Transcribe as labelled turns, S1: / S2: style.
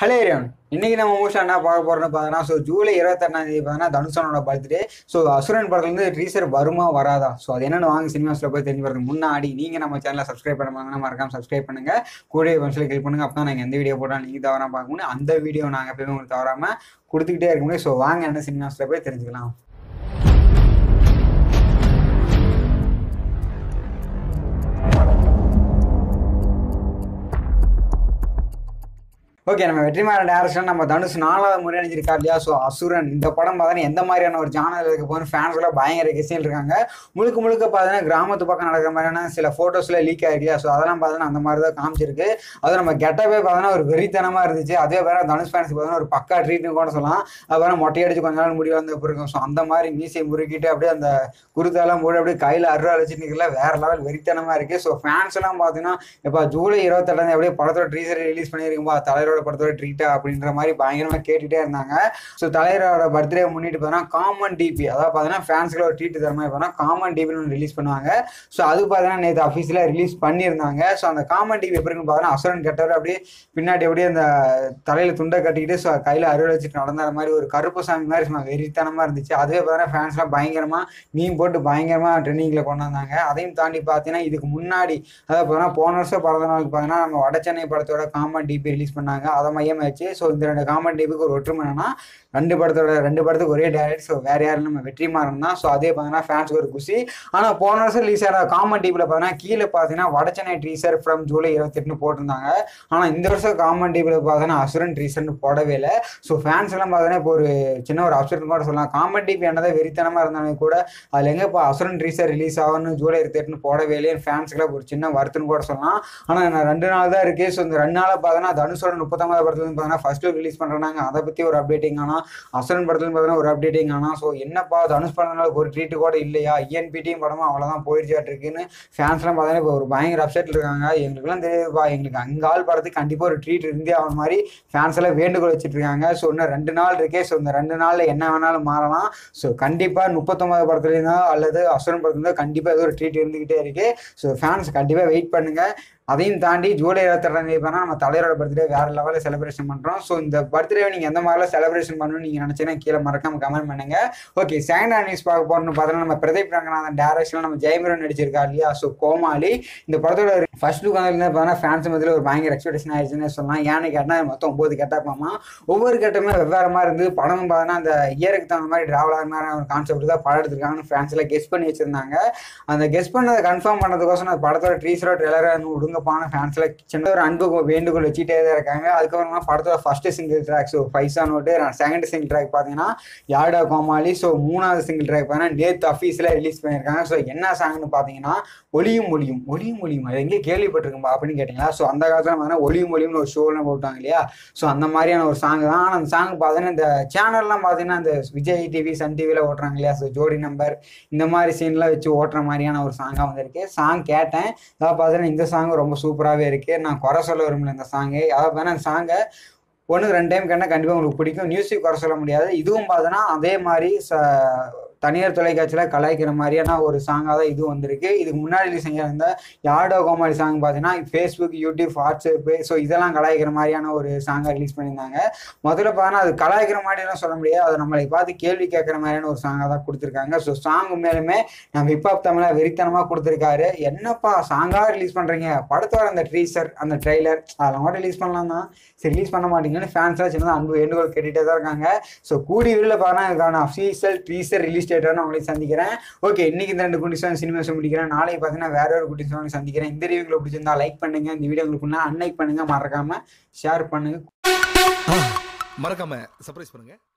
S1: hello ஏரியான் இன்னைக்கு நம்ம most என்ன பார்க்க போறோம்னு பார்த்தீங்கன்னா ஸோ ஜூலை இருபத்தெட்டாம் தேதி பார்த்தீங்கன்னா தனுஷனோட பர்த்டே ஸோ அசுரன் படத்துலேருந்து ட்ரீசர் வருமா வராதா ஸோ அது என்னென்னு வாங்க சினிமாஸில் போய் தெரிஞ்சு வரதுக்கு முன்னாடி நீங்கள் நம்ம சேனலை சப்ஸ்கிரைப் பண்ண மாதிரி மறக்காம சப்ஸ்கிரைப் பண்ணுங்க கூட பன்சில் கிளிக் பண்ணுங்க அப்போ தான் நாங்கள் எந்த வீடியோ போட்டாலும் நீங்கள் தவறாம பார்க்க முடியும் அந்த வீடியோ நாங்கள் எப்பயுமே உங்களுக்கு தவறாமல் கொடுத்துக்கிட்டே இருக்க முடியும் ஸோ வாங்க என்ன சினிமாஸில் போய் தெரிஞ்சுக்கலாம் ஓகே நம்ம வெற்றிமாறன் டேரக்ஷன் நம்ம தனுஷ் நாலாவது முறை அணிஞ்சிருக்கா இல்லையா ஸோ அசுரன் இந்த படம் பார்த்தீங்கன்னா எந்த மாதிரியான ஒரு ஜானல் இருக்க போது ஃபேன்ஸ் எல்லாம் பயங்கர கெசியில் இருக்காங்க முழுக்க முழுக்க பார்த்தீங்கன்னா கிராமத்து பக்கம் நடக்கிற மாதிரியான சில ஃபோட்டோஸ்ல லீக் ஆகிருக்கியா ஸோ அதெல்லாம் பார்த்தீங்கன்னா அந்த மாதிரி தான் காமிச்சிருக்கு அது நம்ம கெட்டவே பார்த்தீங்கன்னா ஒரு வெறித்தனமாக இருந்துச்சு அதே வேற தனுஷ் ஃபேன்ஸ் பார்த்தீங்கன்னா ஒரு பக்கா ட்ரீட்னு கூட சொல்லலாம் அப்புறம் மொட்டையடிச்சு கொஞ்ச நாள் முடி வந்து இருக்கும் ஸோ அந்த மாதிரி மீசை முறுக்கிட்டு அப்படியே அந்த குருத்தெல்லாம் போட்டு அப்படியே கையில் அருவா வச்சுட்டு நிற்கல வேற லெவல் வெறித்தனமாக இருக்கு ஸோ ஃபேன்ஸ் எல்லாம் பார்த்தீங்கன்னா இப்போ ஜூலை இருபத்தெட்டாம் அப்படியே படத்தோட ட்ரீசர் ரிலீஸ் பண்ணியிருக்கும்பா தலைவரோட படத்தோட ட்ரீட்டா அப்படின்ற மாதிரி பயங்கரமாக கேட்டுட்டே இருந்தாங்க ஸோ தலைவரோட பர்த்டே முன்னிட்டு பார்த்தீங்கன்னா காமன் டிபி அதாவது பார்த்தீங்கன்னா ஃபேன்ஸ்க்கு ஒரு ட்ரீட் தர மாதிரி பார்த்தீங்கன்னா காமன் டிபின்னு ஒன்று ரிலீஸ் பண்ணுவாங்க ஸோ அது பார்த்தீங்கன்னா நேற்று அஃபீஸில் ரிலீஸ் பண்ணியிருந்தாங்க ஸோ அந்த காமன் டிவி எப்படி இருக்குன்னு பார்த்தீங்கன்னா அசுரன் கெட்டவர் அப்படியே பின்னாடி அப்படியே அந்த தலையில் துண்டை கட்டிக்கிட்டு ஸோ கையில் அறுவடை வச்சுட்டு நடந்த மாதிரி ஒரு கருப்பு சாமி மாதிரி சும்மா வெறித்தனமாக இருந்துச்சு அதுவே பார்த்தீங்கன்னா ஃபேன்ஸ்லாம் பயங்கரமாக மீன் போட்டு பயங்கரமாக ட்ரெண்டிங்கில் கொண்டு வந்தாங்க அதையும் தாண்டி பார்த்தீங்கன்னா இதுக்கு முன்னாடி அதாவது பார்த்தீங்கன்னா போன வருஷம் பிறந்த நாளுக்கு பார்த்தீங்கன்னா நம்ம வடச்சென்னை படத்தோட காமன் டிபி ரிலீஸ் பண்ணாங்க அதை மையமாக வச்சு ஸோ இந்த ரெண்டு காமன் டிபிக்கு ஒரு ஒற்றுமை என்னன்னா ரெண்டு படத்தோட ரெண்டு படத்துக்கு ஒரே டேரக்ட் ஸோ வேற யாரும் நம்ம வெற்றிமாறன் தான் ஸோ அதே பார்த்தீங்கன்னா ஃபேன்ஸ்க்கு ஒரு குஷி ஆனால் போன வருஷம் ரிலீஸ் ஆன காமன் டிபியில் பார்த்தீங்கன்னா கீழே பார்த்தீங்கன்னா வடச்சென்னை ட்ரீசர் ஃப்ரம் ஜூலை இருபத்தெட்டுன்னு போட்டிருந்தாங்க ஆனால் இந்த வருஷம் காமன் டிபியில் பார்த்தீங்கன்னா அசுரன் ட்ரீசர்னு போடவே இல்லை ஸோ ஃபேன்ஸ் எல்லாம் பார்த்தீங்கன்னா இப்போ ஒரு சின்ன ஒரு அப்செட் கூட சொல்லலாம் காமன் டிபி என்னதான் வெறித்தனமாக இருந்தாலும் கூட அதில் எங்கே இப்போ அசுரன் ட்ரீசர் ரிலீஸ் ஆகணும் ஜூலை இருபத்தெட்டுன்னு போடவே இல்லையே ஃபேன்ஸ்க்குலாம் ஒரு சின்ன வருத்தம்னு கூட சொல்லலாம் ஆனால் நான் ரெண்டு நாள் தான் இருக்குது ஸோ இந்த ரெண்டு நாளில் பார்த்தீங்கன்னா தனுஷோட முப்பத்தொம்பது படத்துல பார்த்தீங்கன்னா ஃபர்ஸ்ட் லுக் ரிலீஸ் பண்ணுறாங்க அதை பற்றி ஒரு அப்டேட்டிங் ஆனால் அசுரன் படத்துல பார்த்தீங்கன்னா ஒரு அப்டேட்டிங் ஆனால் ஸோ என்னப்பா தனுஷ் படத்தினால ஒரு ட்ரீட் கூட இல்லையா இஎன்பிடியும் படமும் அவ்வளோதான் போயிடுச்சாட்டு இருக்குன்னு ஃபேன்ஸ்லாம் பார்த்தீங்கன்னா இப்போ ஒரு பயங்கர அப்செட்டில் இருக்காங்க எங்களுக்குலாம் தெரியுதுப்பா எங்களுக்கு அங்கே ஆள் படத்துக்கு கண்டிப்பாக ஒரு ட்ரீட் இருந்தே அவன் மாதிரி ஃபேன்ஸ் எல்லாம் வேண்டுகோள் வச்சுட்டு இருக்காங்க ஸோ இன்னும் ரெண்டு நாள் இருக்கே ஸோ இந்த ரெண்டு நாளில் என்ன வேணாலும் மாறலாம் ஸோ கண்டிப்பாக முப்பத்தொம்பது படத்துலேருந்தோ அல்லது அசுரன் படத்துலேருந்தோ கண்டிப்பாக ஏதோ ஒரு ட்ரீட் இருந்துக்கிட்டே இருக்கு ஸோ ஃபேன்ஸ் கண்டிப்பாக வெயிட் பண்ணுங்க அதையும் தாண்டி ஜூலை இருபத்தெட்டாம் தேதி பண்ணால் நம்ம தலைவரோட பர்த்டே வேற லெவலில் செலிப்ரேஷன் பண்ணுறோம் ஸோ இந்த பர்த்டே நீங்கள் எந்த மாதிரிலாம் செலிப்ரேஷன் பண்ணணும்னு நீங்கள் நினச்சிங்கன்னா கீழே மறக்காம கமெண்ட் பண்ணுங்க ஓகே செகண்ட் ஹேண்ட் நியூஸ் பார்க்க போறோம்னு பார்த்தோன்னா நம்ம பிரதீப் ரங்கநாதன் டேரக்ஷனில் நம்ம ஜெயமிரன் நடிச்சிருக்கா இல்லையா ஸோ கோமாளி இந்த படத்தோட ஃபர்ஸ்ட் லுக் வந்து பார்த்தீங்கன்னா ஃபேன்ஸ் மத்தியில் ஒரு பயங்கர எக்ஸ்பெக்டேஷன் ஆயிடுச்சுன்னு சொல்லலாம் ஏன்னு கேட்டால் மொத்தம் ஒம்பது கெட்டாப்பாமா ஒவ்வொரு கட்டமே வெவ்வேறு மாதிரி இருந்து படமும் பார்த்தீங்கன்னா அந்த இயருக்கு தகுந்த மாதிரி டிராவல் ஆகிற மாதிரி ஒரு கான்செப்ட் தான் படம் எடுத்திருக்காங்கன்னு ஃபேன்ஸ் எல்லாம் கெஸ் பண்ணி வச்சிருந்தாங்க அந்த கெஸ் பண்ணதை கன்ஃபார்ம் பண்ணதுக்கோசம் அந்த படத்தோட ட்ரீஸரோ ட்ரெய்லரோ விடுங்கப்பான ஃபேன்ஸ்ல சின்ன ஒரு அன்பு வேண்டுகோள் வச்சுட்டே தான் இருக்காங்க அதுக்கப்புறமா படத்தோட first single track so paisa note second single track பார்த்தீங்கன்னா யாடா கோமாளி ஸோ மூணாவது சிங்கிள் ட்ராக் பார்த்தீங்கன்னா நேத்து அஃபீஸில் ரிலீஸ் பண்ணியிருக்காங்க ஸோ என்ன சாங்னு பார்த்தீங்கன்னா ஒளியும் ஒளியும் ஒளியும் ஒளியும் அது எங்கேயே கேள்விப்பட்டிருக்கும்பா அப்படின்னு கேட்டிங்களா ஸோ அந்த காலத்தில் பார்த்தீங்கன்னா ஒளியும் ஒளியும்னு ஒரு ஷோலாம் போட்டாங்க இல்லையா ஸோ அந்த மாதிரியான ஒரு சாங் தான் ஆனால் அந்த சாங் பார்த்தீங்கன்னா இந்த சேனல்லாம் பார்த்தீங்கன்னா இந்த விஜய் டிவி சன் டிவியில் ஓட்டுறாங்க இல்லையா ஸோ ஜோடி நம்பர் இந்த மாதிரி சீன்லாம் வச்சு ஓட்டுற மாதிரியான ஒரு சாங்காக வந்திருக்கு சாங் கேட்டேன் அதாவது பார்த்தீங்கன்னா இந்த சாங் ரொம்ப சூப்பராகவே இருக்குது நான் குறை சொல்ல விரும்பல இந்த சாங்கு அதாவது பார்த்தீங்கன்னா அந்த சாங்கை ஒன்று ரெண்டு டைம் கேட்டால் கண்டிப்பாக உங்களுக்கு பிடிக்கும் மியூசிக் குறை சொல்ல முடியாது இதுவும் பார்த்தோன்னா அதே மாதிரி ச தனியார் தொலைக்காட்சியில் கலாய்க்கிற மாதிரியான ஒரு சாங்காக தான் இது வந்திருக்கு இதுக்கு முன்னாடி ரிலீஸ் செஞ்சிருந்த யாடோ கோமாளி சாங் பார்த்தீங்கன்னா ஃபேஸ்புக் யூடியூப் வாட்ஸ்அப்பு ஸோ இதெல்லாம் கலாய்க்கிற மாதிரியான ஒரு சாங்காக ரிலீஸ் பண்ணியிருந்தாங்க முதல்ல பார்த்தீங்கன்னா அது கலாய்க்கிற மாதிரிலாம் சொல்ல முடியாது அது நம்மளை பார்த்து கேள்வி கேட்குற மாதிரியான ஒரு சாங்காக தான் கொடுத்துருக்காங்க ஸோ சாங் மேலுமே நம்ம ஹிப்ஹாப் தமிழை வெறித்தனமாக கொடுத்துருக்காரு என்னப்பா சாங்காக ரிலீஸ் பண்ணுறீங்க படத்தோட அந்த ட்ரீசர் அந்த ட்ரெய்லர் அதெல்லாம் கூட ரிலீஸ் பண்ணலாம் தான் சரி ரிலீஸ் பண்ண மாட்டீங்கன்னு ஃபேன்ஸ்லாம் சின்னதாக அன்பு வேண்டுகோள் கேட்டுகிட்டே தான் இருக்காங்க ஸோ கூடி வீடில் பார்த்தா இதுக்கான அஃபீஷியல் ட்ரீசர் ரிலீஸ் டேட்டான உங்களை சந்திக்கிறேன் ஓகே இன்னைக்கு இந்த ரெண்டு குட்டிஸ் சினிமாஸ் முடிக்கிறேன் நாளைக்கு பார்த்தீங்கன்னா வேற ஒரு குட்டிஸ் வாங்கி சந்திக்கிறேன் இந்த ரிவ்யூ உங்களுக்கு பிடிச்சிருந்தா லைக் பண்ணுங்க இந்த வீடியோ உங்களுக்கு அன்லைக் பண்ணுங்க மறக்காம ஷேர் பண்ணுங்க
S2: மறக்காம சர்ப்ரைஸ் பண்ணுங்க